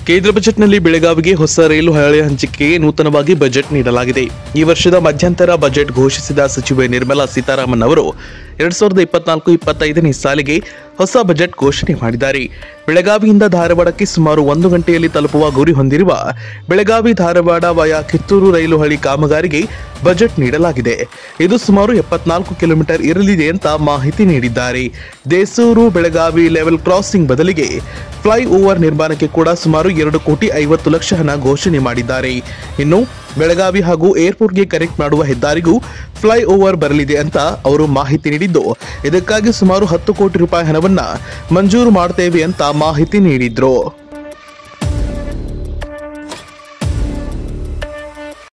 ಕೇಂದ್ರ ಬಜೆಟ್ನಲ್ಲಿ ಬೆಳಗಾವಿಗೆ ಹೊಸ ರೈಲು ಹಳೆ ಹಂಚಿಕೆಗೆ ನೂತನವಾಗಿ ಬಜೆಟ್ ನೀಡಲಾಗಿದೆ ಈ ವರ್ಷದ ಮಧ್ಯಂತರ ಬಜೆಟ್ ಘೋಷಿಸಿದ ಸಚಿವೆ ನಿರ್ಮಲಾ ಸೀತಾರಾಮನ್ ಅವರು ಎರಡ್ ಸಾವಿರದ ಇಪ್ಪತ್ನಾಲ್ಕು ಇಪ್ಪತ್ತೈದನೇ ಸಾಲಿಗೆ ಹೊಸ ಬಜೆಟ್ ಘೋಷಣೆ ಮಾಡಿದ್ದಾರೆ ಬೆಳಗಾವಿಯಿಂದ ಧಾರವಾಡಕ್ಕೆ ಸುಮಾರು ಒಂದು ಗಂಟೆಯಲ್ಲಿ ತಲುಪುವ ಗುರಿ ಹೊಂದಿರುವ ಬೆಳಗಾವಿ ಧಾರವಾಡ ವಯಾ ಕಿತ್ತೂರು ರೈಲು ಹಳಿ ಕಾಮಗಾರಿಗೆ ಬಜೆಟ್ ನೀಡಲಾಗಿದೆ ಇದು ಸುಮಾರು ಎಪ್ಪತ್ನಾಲ್ಕು ಕಿಲೋಮೀಟರ್ ಇರಲಿದೆ ಅಂತ ಮಾಹಿತಿ ನೀಡಿದ್ದಾರೆ ದೇಸೂರು ಬೆಳಗಾವಿ ಲೆವೆಲ್ ಕ್ರಾಸಿಂಗ್ ಬದಲಿಗೆ ಫ್ಲೈ ಓವರ್ ನಿರ್ಮಾಣಕ್ಕೆ ಕೂಡ ಸುಮಾರು ಎರಡು ಕೋಟಿ ಐವತ್ತು ಲಕ್ಷ ಹಣ ಘೋಷಣೆ ಮಾಡಿದ್ದಾರೆ ಇನ್ನು ಬೆಳಗಾವಿ ಹಾಗೂ ಏರ್ಪೋರ್ಟ್ಗೆ ಕನೆಕ್ಟ್ ಮಾಡುವ ಹೆದ್ದಾರಿಗೂ ಫ್ಲೈ ಓವರ್ ಬರಲಿದೆ ಅಂತ ಅವರು ಮಾಹಿತಿ ನೀಡಿದ್ದು ಇದಕ್ಕಾಗಿ ಸುಮಾರು ಹತ್ತು ಕೋಟಿ ರೂಪಾಯಿ ಹಣವನ್ನ ಮಂಜೂರು ಮಾಡ್ತೇವೆ ಅಂತ ಮಾಹಿತಿ ನೀಡಿದ್ರು